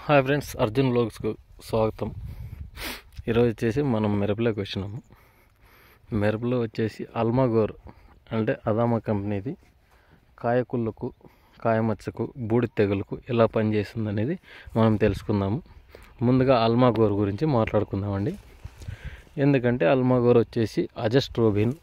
hi friends Arjun బ్లాగ్స్కు స్వాగతం ఈరోజు వచ్చేసి మనం మిరపలోకి వచ్చినాము మిరపలో వచ్చేసి అల్మాగోర్ అంటే అదామా కంపెనీది కాయకుళ్ళకు కాయమచ్చకు బూడి తెగులకు ఎలా పనిచేస్తుంది అనేది మనం తెలుసుకుందాము ముందుగా అల్మాగోర్ గురించి మాట్లాడుకుందామండి ఎందుకంటే అల్మాగోర్ వచ్చేసి అజస్ట్రోబిన్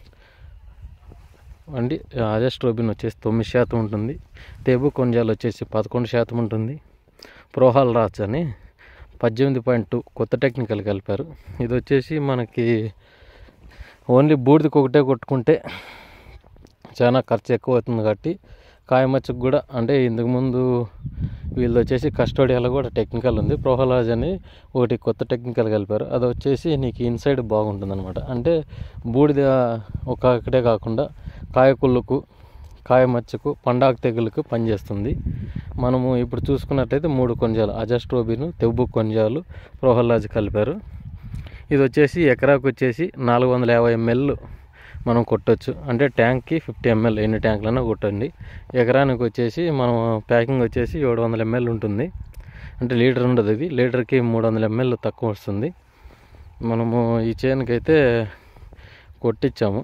అండి అజస్ట్రోబిన్ వచ్చేసి తొమ్మిది శాతం ఉంటుంది తేబు కొంజాలు వచ్చేసి పదకొండు శాతం ఉంటుంది ప్రోహాల్ రాజ్ అని పద్దెనిమిది పాయింట్ టూ కొత్త టెక్నికల్ కలిపారు ఇది వచ్చేసి మనకి ఓన్లీ బూడిదకి ఒకటే కొట్టుకుంటే చాలా ఖర్చు ఎక్కువ అవుతుంది కాబట్టి కాయమచ్చకు కూడా అంటే ఇంతకుముందు వీళ్ళు వచ్చేసి కస్టోడియాలో కూడా టెక్నికల్ ఉంది ప్రోహలాజ్ అని ఒకటి కొత్త టెక్నికల్ కలిపారు అది వచ్చేసి నీకు ఇన్సైడ్ బాగుంటుంది అనమాట అంటే బూడిద ఒకటే కాకుండా కాయకుళ్ళకు కాయమచ్చకు పండాకు తెగులకు పనిచేస్తుంది మనము ఇప్పుడు చూసుకున్నట్లయితే మూడు కొంజాలు అజస్ట్రోబిన్ తెబ్బు కొంజాలు ప్రోహల్లాజ్ కలిపారు ఇది వచ్చేసి ఎకరాకు వచ్చేసి నాలుగు వందల యాభై ఎంఎల్ మనం కొట్టొచ్చు అంటే ట్యాంక్కి ఫిఫ్టీ ఎంఎల్ ఎన్ని ట్యాంకులైనా కొట్టండి ఎకరానికి వచ్చేసి మనం ప్యాకింగ్ వచ్చేసి ఏడు వందల ఎంఎల్ ఉంటుంది అంటే లీటర్ ఉండదు ఇది లీటర్కి మూడు వందల ఎంఎల్ తక్కువ వస్తుంది మనము ఈ చేనుకి అయితే కొట్టించాము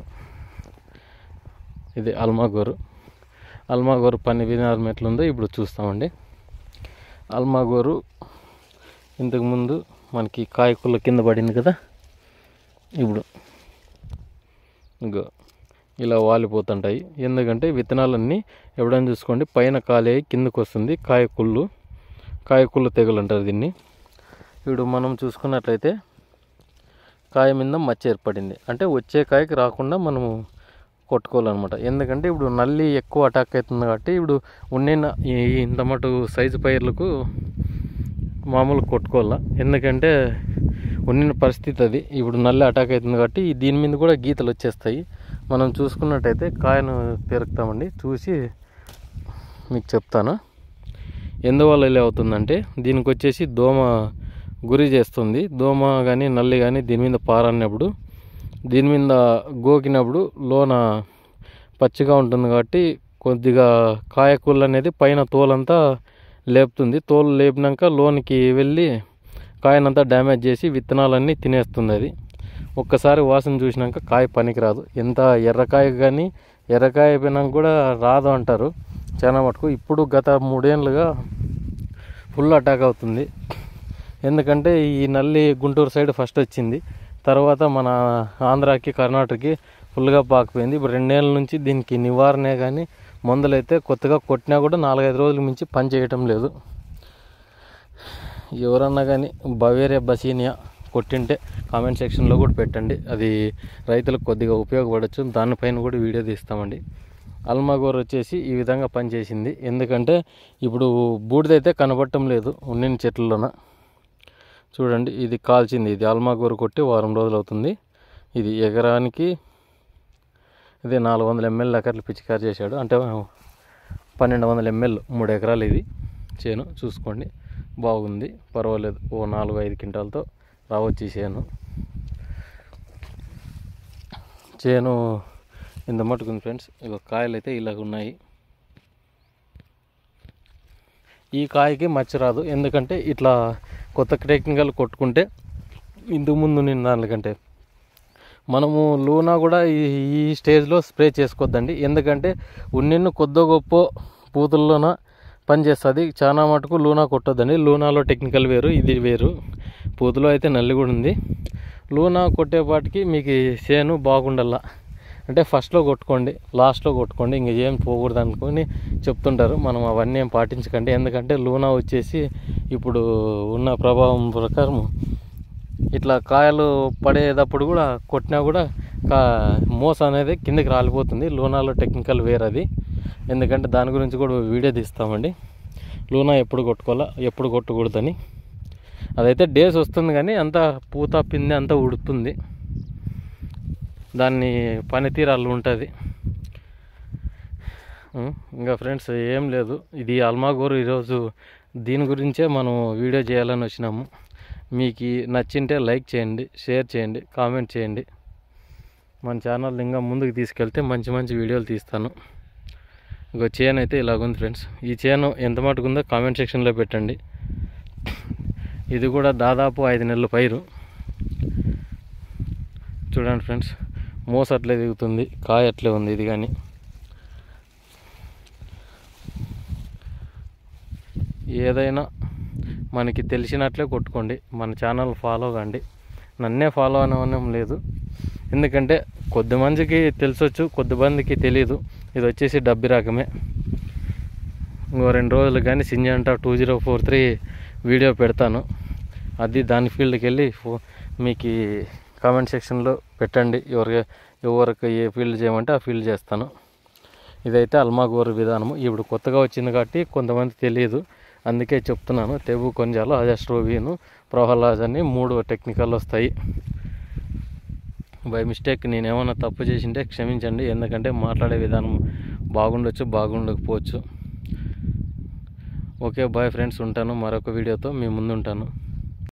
ఇది అల్మాగోరు అల్మాగోరు పని విధానం ఎట్లుందో ఇప్పుడు చూస్తామండి అల్మాగోరు ఇంతకుముందు మనకి కాయకుల కింద పడింది కదా ఇప్పుడు ఇంకో ఇలా వాలిపోతుంటాయి ఎందుకంటే విత్తనాలన్నీ ఎప్పుడైనా చూసుకోండి పైన కాలే కిందకు వస్తుంది కాయకుళ్ళు కాయకుళ్ళు తెగులు అంటారు దీన్ని ఇప్పుడు మనం చూసుకున్నట్లయితే కాయ మీద మచ్చ ఏర్పడింది అంటే వచ్చే కాయకి రాకుండా మనము కొట్టుకోవాలన్నమాట ఎందుకంటే ఇప్పుడు నల్లి ఎక్కువ అటాక్ అవుతుంది కాబట్టి ఇప్పుడు ఉండిన ఈ ఇంత మటు సైజు పైర్లకు మామూలు కొట్టుకోవాలా ఎందుకంటే ఉండిన పరిస్థితి అది ఇప్పుడు నల్లి అటాక్ అవుతుంది కాబట్టి దీని మీద కూడా గీతలు వచ్చేస్తాయి మనం చూసుకున్నట్టయితే కాయను పెరుగుతామండి చూసి మీకు చెప్తాను ఎందువల్ల ఇలా అవుతుందంటే దీనికి వచ్చేసి దోమ గురి చేస్తుంది దోమ కానీ నల్లి కానీ దీని మీద పారన్నప్పుడు దీని మీద గోకినప్పుడు లోన పచ్చిగా ఉంటుంది కాబట్టి కొద్దిగా కాయకూలు అనేది పైన తోలంతా లేపుతుంది తోలు లేపినాక లోనికి వెళ్ళి కాయనంతా డ్యామేజ్ చేసి విత్తనాలన్నీ తినేస్తుంది అది ఒక్కసారి వాసన చూసినాక కాయ పనికిరాదు ఎంత ఎర్రకాయ కానీ ఎర్రకాయ అయిపోయినాక కూడా రాదు అంటారు చాలా మటుకు ఇప్పుడు గత మూడేళ్ళుగా ఫుల్ అటాక్ అవుతుంది ఎందుకంటే ఈ నల్లి గుంటూరు సైడ్ ఫస్ట్ వచ్చింది తర్వాత మన ఆంధ్రాకి కర్ణాటకకి ఫుల్గా పాకిపోయింది ఇప్పుడు రెండేళ్ళ నుంచి దీనికి నివారణే కానీ మందులైతే కొత్తగా కొట్టినా కూడా నాలుగైదు రోజుల మించి పని చేయటం లేదు ఎవరన్నా కానీ బవేరియా బసీనియా కొట్టింటే కామెంట్ సెక్షన్లో కూడా పెట్టండి అది రైతులకు కొద్దిగా ఉపయోగపడవచ్చు దానిపైన కూడా వీడియో తీస్తామండి అల్మాగోర్ వచ్చేసి ఈ విధంగా పనిచేసింది ఎందుకంటే ఇప్పుడు బూడిదైతే కనబడటం లేదు ఉండిన చెట్లలోన చూడండి ఇది కాల్చింది ఇది అల్మాగోరు కొట్టి వారం రోజులు అవుతుంది ఇది ఎకరానికి ఇది నాలుగు వందల ఎంఎల్ ఎకర్లు పిచికారి చేశాడు అంటే పన్నెండు వందల ఎంఎల్ మూడు ఎకరాలు ఇది చేను చూసుకోండి బాగుంది పర్వాలేదు ఓ నాలుగు ఐదు క్వింటాలతో రావచ్చు ఈ చేను చేను ఇంత మట్టుకుంది ఫ్రెండ్స్ ఇక కాయలు అయితే ఇలాగ ఉన్నాయి ఈ కాయకి మచ్చ రాదు ఎందుకంటే ఇట్లా కొత్త టెక్నికల్ కొట్టుకుంటే ఇంతకు ముందు నిన్న దానికంటే మనము లూనా కూడా ఈ ఈ స్టేజ్లో స్ప్రే చేసుకోవద్దండి ఎందుకంటే ఉన్నిన్ను కొద్ది గొప్ప పూతుల్లోన పనిచేస్తుంది చాలా మటుకు లూనా కొట్టొద్దండి లూనాలో టెక్నికల్ వేరు ఇది వేరు పూతులో అయితే నల్లి కూడా ఉంది లూనా కొట్టేపాటికి మీకు చేను బాగుండాల అంటే ఫస్ట్లో కొట్టుకోండి లాస్ట్లో కొట్టుకోండి ఇంక ఏం పోకూడదు అనుకొని చెప్తుంటారు మనం అవన్నీ ఏం పాటించకండి ఎందుకంటే లూనా వచ్చేసి ఇప్పుడు ఉన్న ప్రభావం ప్రకారం ఇట్లా కాయలు పడేటప్పుడు కూడా కొట్టినా కూడా కా మోస అనేది కిందకి రాలిపోతుంది లూనాలో టెక్నికల్ వేర్ అది ఎందుకంటే దాని గురించి కూడా వీడియో తీస్తామండి లూనా ఎప్పుడు కొట్టుకోవాలా ఎప్పుడు కొట్టకూడదని అదైతే డేస్ వస్తుంది కానీ అంతా పూత పిండి అంతా ఉడుతుంది దాన్ని పనితీరాలు ఉంటుంది ఇంకా ఫ్రెండ్స్ ఏం లేదు ఇది అల్మాగోరు ఈరోజు దీని గురించే మనం వీడియో చేయాలని వచ్చినాము మీకు నచ్చింటే లైక్ చేయండి షేర్ చేయండి కామెంట్ చేయండి మన ఛానల్ ఇంకా ముందుకు తీసుకెళ్తే మంచి మంచి వీడియోలు తీస్తాను ఇంకో చేను అయితే ఇలాగుంది ఫ్రెండ్స్ ఈ చేను ఎంత మటుకు ఉందో కామెంట్ సెక్షన్లో పెట్టండి ఇది కూడా దాదాపు ఐదు నెలల పైరు చూడండి ఫ్రెండ్స్ మోస అట్లే దిగుతుంది కాయ అట్లే ఉంది ఇది కానీ ఏదైనా మనకి తెలిసినట్లే కొట్టుకోండి మన ఛానల్ ఫాలో కండి నన్నే ఫాలో అనవనం లేదు ఎందుకంటే కొద్ది మందికి తెలిసొచ్చు కొద్ది మందికి తెలియదు ఇది వచ్చేసి డబ్బి రకమే ఇంకో రెండు రోజులు కానీ Syngenta two zero four three video పెడతాను అది దాని ఫీల్డ్కి వెళ్ళి ఫో మీకు కామెంట్ సెక్షన్లో పెట్టండి ఎవరికి ఎవరికి ఏ ఫీల్డ్ చేయమంటే ఆ ఫీల్డ్ చేస్తాను ఇదైతే అల్మాగోరు విధానము ఇప్పుడు కొత్తగా వచ్చింది కాబట్టి కొంతమంది తెలియదు అందుకే చెప్తున్నాను తెబు కొంజాలు అజస్ట్రోవిను ప్రొహలాజ్ అని మూడు టెక్నికల్ వస్తాయి బై మిస్టేక్ నేను ఏమైనా తప్పు చేసింటే క్షమించండి ఎందుకంటే మాట్లాడే విధానం బాగుండొచ్చు బాగుండకపోవచ్చు ఓకే బాయ్ ఫ్రెండ్స్ ఉంటాను మరొక వీడియోతో మీ ముందు ఉంటాను